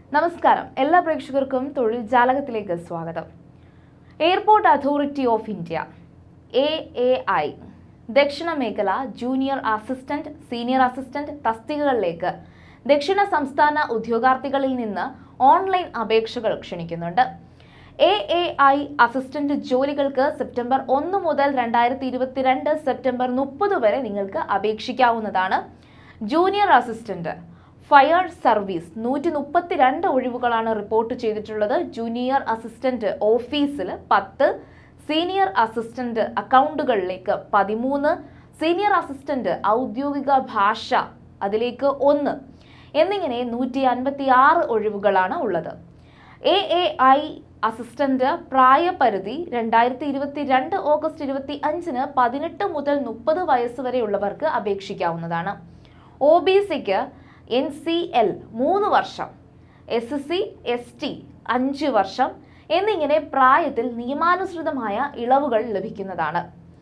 നമസ്കാരം എല്ലാ പ്രേക്ഷകർക്കും തൊഴിൽ ജാലകത്തിലേക്ക് സ്വാഗതം airport authority of India A A I ദക്ഷിണ മേഖല ജൂനിയർ അസിസ്റ്റന്റ് സീനിയർ അസിസ്റ്റന്റ് തസ്തികകളിലേക്ക് ദക്ഷിണ സംസ്ഥാന ഉദ്യോഗാർത്ഥികളിൽ നിന്ന് ഓൺലൈൻ അപേക്ഷകൾ ക്ഷണിക്കുന്നുണ്ട് എ എ ഐ അസിസ്റ്റന്റ് ജോലികൾക്ക് സെപ്റ്റംബർ ഒന്ന് മുതൽ രണ്ടായിരത്തി ഇരുപത്തിരണ്ട് സെപ്റ്റംബർ മുപ്പത് വരെ നിങ്ങൾക്ക് അപേക്ഷിക്കാവുന്നതാണ് ജൂനിയർ അസിസ്റ്റന്റ് ഫയർ സർവീസ് നൂറ്റി മുപ്പത്തിരണ്ട് ഒഴിവുകളാണ് റിപ്പോർട്ട് ചെയ്തിട്ടുള്ളത് ജൂനിയർ അസിസ്റ്റന്റ് ഓഫീസിൽ പത്ത് സീനിയർ അസിസ്റ്റന്റ് അക്കൗണ്ടുകളിലേക്ക് പതിമൂന്ന് സീനിയർ അസിസ്റ്റന്റ് ഔദ്യോഗിക ഭാഷ അതിലേക്ക് ഒന്ന് എന്നിങ്ങനെ നൂറ്റി അൻപത്തി ആറ് ഒഴിവുകളാണ് ഉള്ളത് എ എ ഐ അസിസ്റ്റന്റ് പ്രായപരിധി രണ്ടായിരത്തി ഇരുപത്തി രണ്ട് ഓഗസ്റ്റ് ഇരുപത്തി അഞ്ചിന് പതിനെട്ട് മുതൽ മുപ്പത് വയസ്സ് വരെയുള്ളവർക്ക് അപേക്ഷിക്കാവുന്നതാണ് ഒ ബി സിക്ക് എൻ സി എൽ മൂന്ന് വർഷം S S C S T അഞ്ച് വർഷം എന്നിങ്ങനെ പ്രായത്തിൽ നിയമാനുസൃതമായ ഇളവുകൾ ലഭിക്കുന്നതാണ്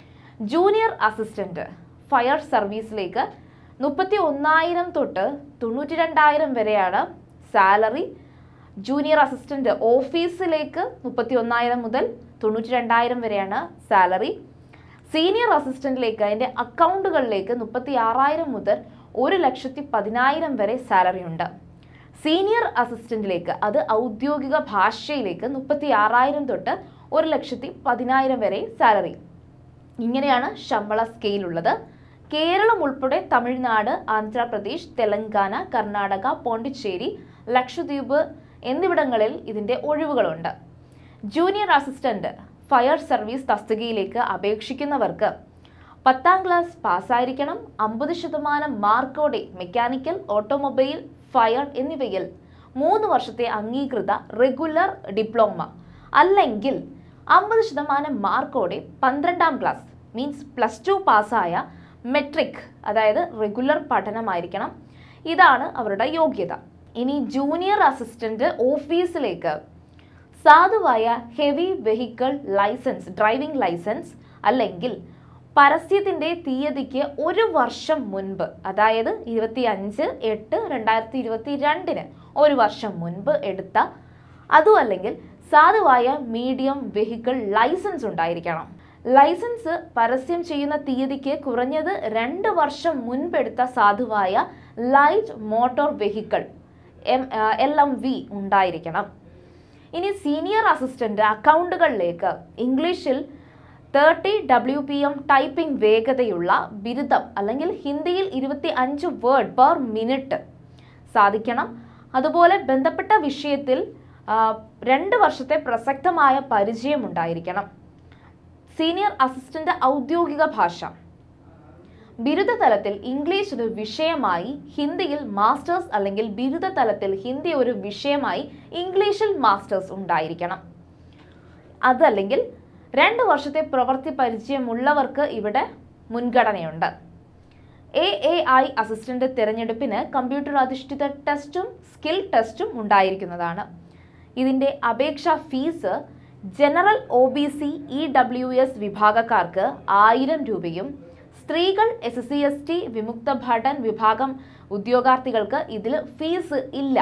ജൂനിയർ അസിസ്റ്റന്റ് ഫയർ സർവീസിലേക്ക് മുപ്പത്തി ഒന്നായിരം തൊട്ട് തൊണ്ണൂറ്റി രണ്ടായിരം വരെയാണ് സാലറി ജൂനിയർ അസിസ്റ്റന്റ് ഓഫീസിലേക്ക് മുപ്പത്തി ഒന്നായിരം മുതൽ തൊണ്ണൂറ്റി രണ്ടായിരം വരെയാണ് സാലറി സീനിയർ അസിസ്റ്റന്റിലേക്ക് അതിൻ്റെ അക്കൗണ്ടുകളിലേക്ക് മുപ്പത്തി ആറായിരം മുതൽ ഒരു ലക്ഷത്തി പതിനായിരം വരെ സാലറി ഉണ്ട് സീനിയർ അസിസ്റ്റന്റിലേക്ക് അത് ഔദ്യോഗിക ഭാഷയിലേക്ക് മുപ്പത്തി ആറായിരം തൊട്ട് ഒരു ലക്ഷത്തി പതിനായിരം വരെ സാലറി ഇങ്ങനെയാണ് ശമ്പള സ്കെയിൽ ഉള്ളത് കേരളം ഉൾപ്പെടെ തമിഴ്നാട് ആന്ധ്രാപ്രദേശ് തെലങ്കാന കർണാടക പോണ്ടിച്ചേരി ലക്ഷദ്വീപ് എന്നിവിടങ്ങളിൽ ഇതിൻ്റെ ഒഴിവുകളുണ്ട് ജൂനിയർ അസിസ്റ്റന്റ് ഫയർ സർവീസ് തസ്തികയിലേക്ക് അപേക്ഷിക്കുന്നവർക്ക് പത്താം ക്ലാസ് പാസ്സായിരിക്കണം അമ്പത് ശതമാനം മാർക്കോടെ മെക്കാനിക്കൽ ഓട്ടോമൊബൈൽ ഫയർ എന്നിവയിൽ മൂന്ന് വർഷത്തെ അംഗീകൃത റെഗുലർ ഡിപ്ലോമ അല്ലെങ്കിൽ അമ്പത് ശതമാനം മാർക്കോടെ പന്ത്രണ്ടാം ക്ലാസ് മീൻസ് പ്ലസ് ടു പാസ്സായ മെട്രിക് അതായത് റെഗുലർ പഠനമായിരിക്കണം ഇതാണ് അവരുടെ യോഗ്യത ഇനി ജൂനിയർ അസിസ്റ്റന്റ് ഓഫീസിലേക്ക് സാധുവായ heavy vehicle licence driving licence അല്ലെങ്കിൽ പരസ്യത്തിന്റെ തീയതിക്ക് ഒരു വർഷം മുൻപ് അതായത് ഇരുപത്തി അഞ്ച് എട്ട് രണ്ടായിരത്തി ഇരുപത്തി രണ്ടിന് ഒരു വർഷം മുൻപ് എടുത്ത അതും അല്ലെങ്കിൽ സാധുവായ മീഡിയം വെഹിക്കിൾ ലൈസൻസ് ഉണ്ടായിരിക്കണം ലൈസൻസ് പരസ്യം ചെയ്യുന്ന തീയതിക്ക് കുറഞ്ഞത് രണ്ട് വർഷം മുൻപെടുത്ത സാധുവായ light motor vehicle M L M V ഉണ്ടായിരിക്കണം ഇനി സീനിയർ അസിസ്റ്റന്റ് അക്കൗണ്ടുകളിലേക്ക് ഇംഗ്ലീഷിൽ thirty W P M typing വേഗതയുള്ള ബിരുദം അല്ലെങ്കിൽ ഹിന്ദിയിൽ ഇരുപത്തി അഞ്ച് വേർഡ് പെർ മിനിറ്റ് സാധിക്കണം അതുപോലെ ബന്ധപ്പെട്ട വിഷയത്തിൽ ആ, രണ്ട് വർഷത്തെ പ്രസക്തമായ പരിചയം ഉണ്ടായിരിക്കണം സീനിയർ അസിസ്റ്റന്റ് ഔദ്യോഗിക ഭാഷ ബിരുദ തലത്തിൽ ഇംഗ്ലീഷ് ഒരു വിഷയമായി ഹിന്ദിയിൽ മാസ്റ്റേഴ്സ് അല്ലെങ്കിൽ ബിരുദ തലത്തിൽ ഹിന്ദി ഒരു വിഷയമായി ഇംഗ്ലീഷിൽ മാസ്റ്റേഴ്സ് ഉണ്ടായിരിക്കണം അതല്ലെങ്കിൽ രണ്ട് വർഷത്തെ പ്രവൃത്തി പരിചയമുള്ളവർക്ക് ഇവിടെ മുൻഗണനയുണ്ട് എ എ ഐ അസിസ്റ്റന്റ് തിരഞ്ഞെടുപ്പിന് കമ്പ്യൂട്ടർ അധിഷ്ഠിത ടെസ്റ്റും സ്കിൽ ടെസ്റ്റും ഉണ്ടായിരിക്കുന്നതാണ് ഇതിൻ്റെ അപേക്ഷാ fees general O B C E W S വിഭാഗക്കാർക്ക് ആയിരം രൂപയും സ്ത്രീകൾ S S C S T വിമുക്ത ഭടൻ വിഭാഗം ഉദ്യോഗാർത്ഥികൾക്ക് ഇതിൽ ഫീസ് ഇല്ല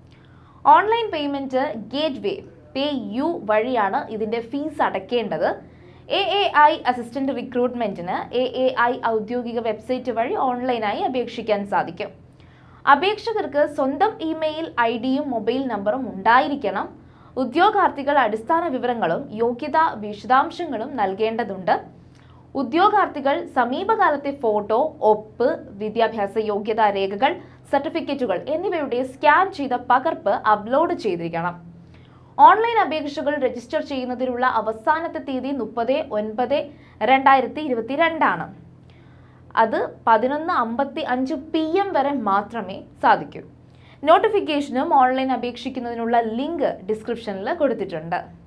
online payment gateway PayU വഴിയാണ് ഇതിന്റെ ഫീസ് അടയ്ക്കേണ്ടത് എ എ ഐ അസിസ്റ്റന്റ് റിക്രൂട്ട്മെന്റിന് എ എ ഐ ഔദ്യോഗിക വെബ്സൈറ്റ് വഴി ഓൺലൈനായി അപേക്ഷിക്കാൻ സാധിക്കും അപേക്ഷകർക്ക് സ്വന്തം ഇമെയിൽ ഐ ഡിയും മൊബൈൽ നമ്പറും ഉണ്ടായിരിക്കണം ഉദ്യോഗാർത്ഥികൾ അടിസ്ഥാന വിവരങ്ങളും യോഗ്യതാ വിശദാംശങ്ങളും നൽകേണ്ടതുണ്ട് ഉദ്യോഗാർത്ഥികൾ സമീപകാലത്തെ ഫോട്ടോ ഒപ്പ് വിദ്യാഭ്യാസ യോഗ്യതാ രേഖകൾ സർട്ടിഫിക്കറ്റുകൾ എന്നിവയുടെ സ്കാൻ ചെയ്ത പകർപ്പ് അപ്ലോഡ് ചെയ്തിരിക്കണം ഓൺലൈൻ അപേക്ഷകൾ രജിസ്റ്റർ ചെയ്യുന്നതിനുള്ള അവസാനത്തെ തീയതി മുപ്പത് ഒൻപത് രണ്ടായിരത്തി ഇരുപത്തി രണ്ടാണ് അത് പതിനൊന്ന് അമ്പത്തി അഞ്ച് പി എം വരെ മാത്രമേ സാധിക്കൂ നോട്ടിഫിക്കേഷനും ഓൺലൈൻ അപേക്ഷിക്കുന്നതിനുള്ള ലിങ്ക് ഡിസ്ക്രിപ്ഷനിൽ കൊടുത്തിട്ടുണ്ട്